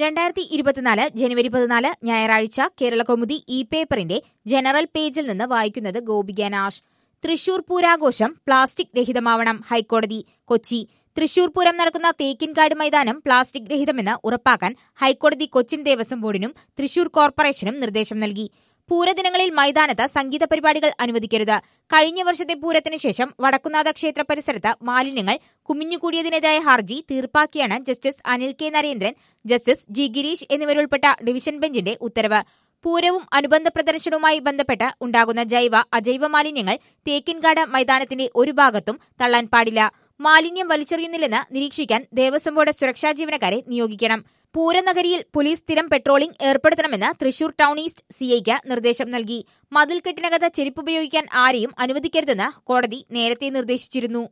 രണ്ടായിരത്തി ഇരുപത്തിനാല് ജനുവരി പതിനാല് ഞായറാഴ്ച കേരള കൗമുദി ഇ പേപ്പറിന്റെ ജനറൽ പേജിൽ നിന്ന് വായിക്കുന്നത് ഗോപിക നാഷ് തൃശൂർ പൂരാഘോഷം പ്ലാസ്റ്റിക് രഹിതമാവണം ഹൈക്കോടതി കൊച്ചി തൃശൂർ പൂരം നടക്കുന്ന തേക്കിൻകാട് മൈതാനം പ്ലാസ്റ്റിക് രഹിതമെന്ന് ഉറപ്പാക്കാൻ ഹൈക്കോടതി കൊച്ചിൻ ദേവസ്വം ബോർഡിനും തൃശൂർ കോർപ്പറേഷനും നിർദ്ദേശം നൽകി പൂരദിനങ്ങളിൽ മൈതാനത്ത് സംഗീത പരിപാടികൾ അനുവദിക്കരുത് കഴിഞ്ഞ വർഷത്തെ പൂരത്തിന് ശേഷം വടക്കുന്നാഥ ക്ഷേത്ര പരിസരത്ത് മാലിന്യങ്ങൾ കുമിഞ്ഞുകൂടിയതിനെതിരായ ഹർജി തീർപ്പാക്കിയാണ് justice Anil K Narendran justice G Gireesh എന്നിവരുൾപ്പെട്ട ഡിവിഷൻ ബെഞ്ചിന്റെ ഉത്തരവ് പൂരവും അനുബന്ധ പ്രദർശനവുമായി ബന്ധപ്പെട്ട് ഉണ്ടാകുന്ന ജൈവ അജൈവ മാലിന്യങ്ങൾ തേക്കിൻകാട് മൈതാനത്തിന്റെ ഒരു ഭാഗത്തും തള്ളാൻ പാടില്ല മാലിന്യം വലിച്ചെറിയുന്നില്ലെന്ന് നിരീക്ഷിക്കാൻ ദേവസ്വം ബോർഡ് സുരക്ഷാ ജീവനക്കാരെ നിയോഗിക്കണം പൂരനഗരിയിൽ പോലീസ് സ്ഥിരം പെട്രോളിംഗ് ഏർപ്പെടുത്തണമെന്ന് തൃശൂർ ടൗൺ ഈസ്റ്റ് സിഐക്ക് നിർദ്ദേശം നൽകി മതിൽക്കെട്ടിനകത്ത് ചെരുപ്പുപയോഗിക്കാൻ ആരെയും അനുവദിക്കരുതെന്ന് കോടതി നേരത്തെ നിർദ്ദേശിച്ചിരുന്നു